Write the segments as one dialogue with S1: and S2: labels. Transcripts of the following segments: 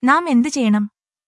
S1: നാം എന്തു ചെയ്യണം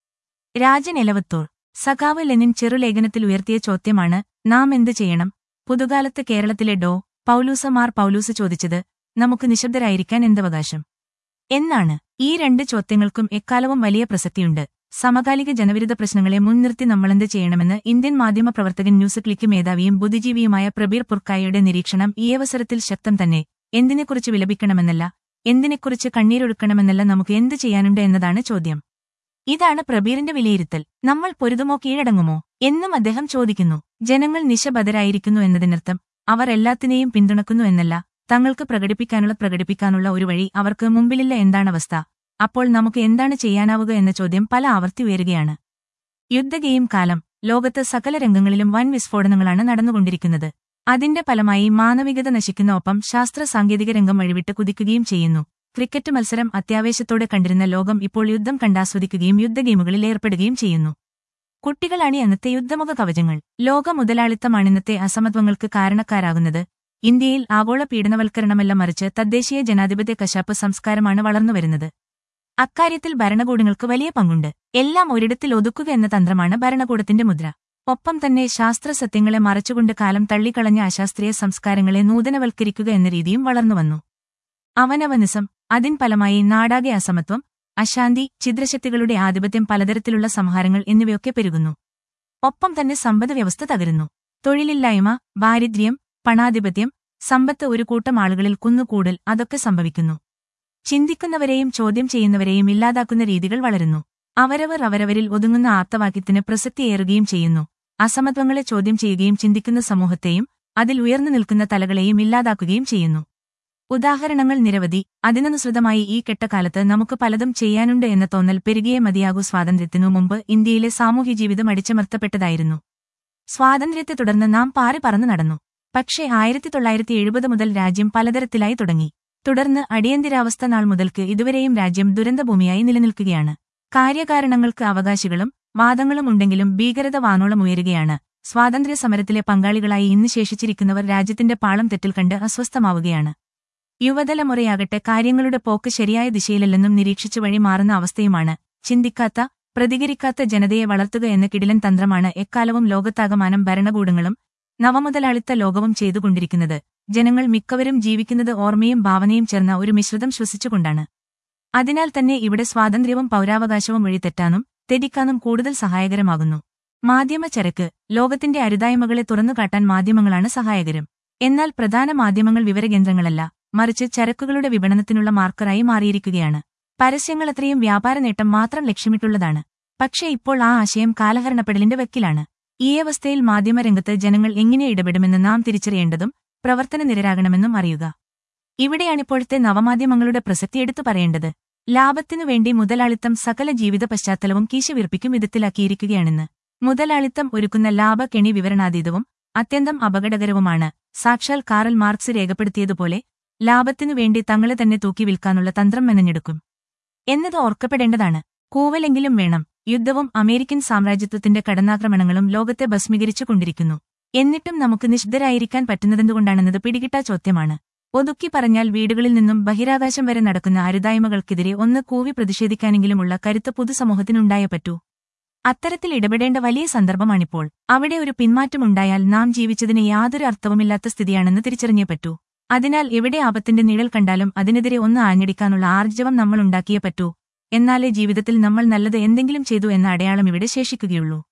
S1: രാജൻ എലവത്തൂർ സഖാവ് ലെനിൻ ചെറുലേഖനത്തിൽ ഉയർത്തിയ ചോദ്യമാണ് നാം എന്തു ചെയ്യണം പുതുകാലത്ത് കേരളത്തിലെ ഡോ പൗലൂസ മാർ പൗലൂസ് ചോദിച്ചത് നമുക്ക് നിശബ്ദരായിരിക്കാൻ എന്തവകാശം എന്നാണ് ഈ രണ്ട് ചോദ്യങ്ങൾക്കും എക്കാലവും വലിയ പ്രസക്തിയുണ്ട് സമകാലിക ജനവിരുദ്ധ പ്രശ്നങ്ങളെ മുൻനിർത്തി നമ്മളെന്ത് ചെയ്യണമെന്ന് ഇന്ത്യൻ മാധ്യമ പ്രവർത്തകൻ ന്യൂസ് ക്ലിക്ക് മേധാവിയും ബുദ്ധിജീവിയുമായ പ്രബീർ പുർക്കായയുടെ നിരീക്ഷണം ഈ അവസരത്തിൽ ശക്തം തന്നെ എന്തിനെക്കുറിച്ച് വിലപിക്കണമെന്നല്ല എന്തിനെക്കുറിച്ച് കണ്ണീരൊഴുക്കണമെന്നല്ല നമുക്ക് എന്ത് ചെയ്യാനുണ്ട് എന്നതാണ് ചോദ്യം ഇതാണ് പ്രബീറിന്റെ വിലയിരുത്തൽ നമ്മൾ പൊരുതുമോ കീഴടങ്ങുമോ എന്നും അദ്ദേഹം ചോദിക്കുന്നു ജനങ്ങൾ നിശബദരായിരിക്കുന്നു എന്നതിനർത്ഥം അവർ എല്ലാത്തിനെയും പിന്തുണക്കുന്നു എന്നല്ല തങ്ങൾക്ക് പ്രകടിപ്പിക്കാനുള്ള പ്രകടിപ്പിക്കാനുള്ള ഒരു വഴി അവർക്ക് മുമ്പിലില്ല എന്താണവസ്ഥ അപ്പോൾ നമുക്ക് എന്താണ് ചെയ്യാനാവുക എന്ന ചോദ്യം പല ആവർത്തി ഉയരുകയാണ് യുദ്ധഗെയിം കാലം ലോകത്ത് സകല രംഗങ്ങളിലും വൻ വിസ്ഫോടനങ്ങളാണ് നടന്നുകൊണ്ടിരിക്കുന്നത് അതിന്റെ ഫലമായി മാനവികത നശിക്കുന്ന ഒപ്പം ശാസ്ത്ര സാങ്കേതിക രംഗം വഴിവിട്ട് കുതിക്കുകയും ചെയ്യുന്നു ക്രിക്കറ്റ് മത്സരം അത്യാവേശത്തോടെ കണ്ടിരുന്ന ലോകം ഇപ്പോൾ യുദ്ധം കണ്ടാസ്വദിക്കുകയും യുദ്ധഗെയിമുകളിൽ ഏർപ്പെടുകയും ചെയ്യുന്നു കുട്ടികളാണ് അന്നത്തെ യുദ്ധമുഖ കവചങ്ങൾ ലോക മുതലാളിത്തമാണ് ഇന്നത്തെ അസമത്വങ്ങൾക്ക് കാരണക്കാരാകുന്നത് ഇന്ത്യയിൽ ആഗോള പീഡനവൽക്കരണമല്ല മറിച്ച് തദ്ദേശീയ ജനാധിപത്യ കശാപ്പ് സംസ്കാരമാണ് വളർന്നുവരുന്നത് അക്കാര്യത്തിൽ ഭരണകൂടങ്ങൾക്ക് വലിയ പങ്കുണ്ട് എല്ലാം ഒരിടത്തിൽ ഒതുക്കുക എന്ന തന്ത്രമാണ് ഭരണകൂടത്തിന്റെ മുദ്ര ഒപ്പം തന്നെ ശാസ്ത്ര സത്യങ്ങളെ മറച്ചുകൊണ്ട് കാലം തള്ളിക്കളഞ്ഞ അശാസ്ത്രീയ സംസ്കാരങ്ങളെ നൂതനവൽക്കരിക്കുക എന്ന രീതിയും വളർന്നുവന്നു അവനവനിസം അതിൻ ഫലമായി നാടാകെ അസമത്വം അശാന്തി ഛിദ്രശക്തികളുടെ ആധിപത്യം പലതരത്തിലുള്ള സംഹാരങ്ങൾ എന്നിവയൊക്കെ പെരുകുന്നു ഒപ്പം തന്നെ സമ്പദ് വ്യവസ്ഥ തകരുന്നു തൊഴിലില്ലായ്മ ദാരിദ്ര്യം പണാധിപത്യം സമ്പത്ത് ഒരു കൂട്ടം ആളുകളിൽ കുന്നുകൂടൽ അതൊക്കെ സംഭവിക്കുന്നു ചിന്തിക്കുന്നവരെയും ചോദ്യം ചെയ്യുന്നവരെയും ഇല്ലാതാക്കുന്ന രീതികൾ വളരുന്നു അവരവർ അവരവരിൽ ഒതുങ്ങുന്ന ആർത്തവാക്യത്തിന് പ്രസക്തിയേറുകയും ചെയ്യുന്നു അസമത്വങ്ങളെ ചോദ്യം ചെയ്യുകയും ചിന്തിക്കുന്ന സമൂഹത്തെയും അതിൽ ഉയർന്നു നിൽക്കുന്ന തലകളെയും ഇല്ലാതാക്കുകയും ചെയ്യുന്നു ഉദാഹരണങ്ങൾ നിരവധി അതിനനുസൃതമായി ഈ കെട്ടകാലത്ത് നമുക്ക് പലതും ചെയ്യാനുണ്ട് എന്ന തോന്നൽ പെരുകിയേ മതിയാകൂ സ്വാതന്ത്ര്യത്തിനു മുമ്പ് ഇന്ത്യയിലെ സാമൂഹ്യ ജീവിതം അടിച്ചമർത്തപ്പെട്ടതായിരുന്നു സ്വാതന്ത്ര്യത്തെ തുടർന്ന് നാം പാറി പറന്നു നടന്നു പക്ഷേ ആയിരത്തി തൊള്ളായിരത്തി എഴുപത് മുതൽ രാജ്യം പലതരത്തിലായി തുടങ്ങി തുടർന്ന് അടിയന്തരാവസ്ഥ നാൾ മുതൽക്ക് ഇതുവരെയും രാജ്യം ദുരന്തഭൂമിയായി നിലനിൽക്കുകയാണ് കാര്യകാരണങ്ങൾക്ക് അവകാശികളും വാദങ്ങളും ഉണ്ടെങ്കിലും ഭീകരത വാനോളം ഉയരുകയാണ് സ്വാതന്ത്ര്യ സമരത്തിലെ പങ്കാളികളായി ഇന്ന് ശേഷിച്ചിരിക്കുന്നവർ രാജ്യത്തിന്റെ പാളം തെറ്റിൽ കണ്ട് അസ്വസ്ഥമാവുകയാണ് യുവതലമുറയാകട്ടെ കാര്യങ്ങളുടെ പോക്ക് ശരിയായ ദിശയിലല്ലെന്നും നിരീക്ഷിച്ചു വഴി മാറുന്ന അവസ്ഥയുമാണ് ചിന്തിക്കാത്ത പ്രതികരിക്കാത്ത ജനതയെ വളർത്തുക എന്ന കിടിലൻ തന്ത്രമാണ് എക്കാലവും ലോകത്താകമാനം ഭരണകൂടങ്ങളും നവമുതലാളിത്ത ലോകവും ചെയ്തുകൊണ്ടിരിക്കുന്നത് ജനങ്ങൾ മിക്കവരും ജീവിക്കുന്നത് ഓർമ്മയും ഭാവനയും ചേർന്ന ഒരു മിശ്രിതം ശ്വസിച്ചുകൊണ്ടാണ് അതിനാൽ തന്നെ ഇവിടെ സ്വാതന്ത്ര്യവും പൗരാവകാശവും വഴിതെറ്റാനും തെറ്റിക്കാനും കൂടുതൽ സഹായകരമാകുന്നു മാധ്യമച്ചരക്ക് ലോകത്തിന്റെ അരുതായ്മകളെ തുറന്നുകാട്ടാൻ മാധ്യമങ്ങളാണ് സഹായകരം എന്നാൽ പ്രധാന മാധ്യമങ്ങൾ വിവരകേന്ദ്രങ്ങളല്ല മറിച്ച് ചരക്കുകളുടെ വിപണനത്തിനുള്ള മാർക്കറായി മാറിയിരിക്കുകയാണ് പരസ്യങ്ങൾ അത്രയും വ്യാപാര നേട്ടം മാത്രം ലക്ഷ്യമിട്ടുള്ളതാണ് പക്ഷേ ഇപ്പോൾ ആ ആശയം കാലഹരണപ്പെടലിന്റെ വെക്കിലാണ് ഈ അവസ്ഥയിൽ മാധ്യമരംഗത്ത് ജനങ്ങൾ എങ്ങനെ ഇടപെടുമെന്ന് നാം തിരിച്ചറിയേണ്ടതും പ്രവർത്തനനിരരാകണമെന്നും അറിയുക ഇവിടെയാണിപ്പോഴത്തെ നവമാധ്യമങ്ങളുടെ പ്രസക്തി എടുത്തു പറയേണ്ടത് ലാഭത്തിനു വേണ്ടി മുതലാളിത്തം സകല ജീവിത പശ്ചാത്തലവും കീശവിർപ്പിക്കും വിധത്തിലാക്കിയിരിക്കുകയാണെന്ന് മുതലാളിത്തം ഒരുക്കുന്ന ലാഭകെണി വിവരണാതീതവും അത്യന്തം അപകടകരവുമാണ് സാക്ഷാൽ കാറൽ മാർക്സ് രേഖപ്പെടുത്തിയതുപോലെ ലാഭത്തിനു വേണ്ടി തങ്ങളെ തന്നെ തൂക്കി വിൽക്കാനുള്ള തന്ത്രം മെനഞ്ഞെടുക്കും എന്നത് ഓർക്കപ്പെടേണ്ടതാണ് കൂവലെങ്കിലും വേണം യുദ്ധവും അമേരിക്കൻ സാമ്രാജ്യത്വത്തിന്റെ കടന്നാക്രമണങ്ങളും ലോകത്തെ ഭസ്മീകരിച്ചു കൊണ്ടിരിക്കുന്നു എന്നിട്ടും നമുക്ക് നിശ്ചിതരായിരിക്കാൻ പറ്റുന്നതെന്തുകൊണ്ടാണെന്നത് പിടികിട്ടാ ചോദ്യമാണ് ഒതുക്കി പറഞ്ഞാൽ വീടുകളിൽ നിന്നും ബഹിരാകാശം വരെ നടക്കുന്ന അരുതായ്മകൾക്കെതിരെ ഒന്ന് കൂവി പ്രതിഷേധിക്കാനെങ്കിലുമുള്ള കരുത്ത് പൊതുസമൂഹത്തിനുണ്ടായേ പറ്റൂ അത്തരത്തിൽ ഇടപെടേണ്ട വലിയ സന്ദർഭമാണിപ്പോൾ അവിടെ ഒരു പിന്മാറ്റമുണ്ടായാൽ നാം ജീവിച്ചതിന് യാതൊരു അർത്ഥവുമില്ലാത്ത സ്ഥിതിയാണെന്ന് തിരിച്ചറിഞ്ഞേ പറ്റൂ അതിനാൽ എവിടെ ആപത്തിന്റെ നിഴൽ കണ്ടാലും അതിനെതിരെ ഒന്ന് ആഞ്ഞടിക്കാനുള്ള ആർജവം നമ്മൾ ഉണ്ടാക്കിയേ പറ്റൂ എന്നാലേ ജീവിതത്തിൽ നമ്മൾ നല്ലത് എന്തെങ്കിലും ചെയ്തു എന്ന അടയാളം ഇവിടെ ശേഷിക്കുകയുള്ളൂ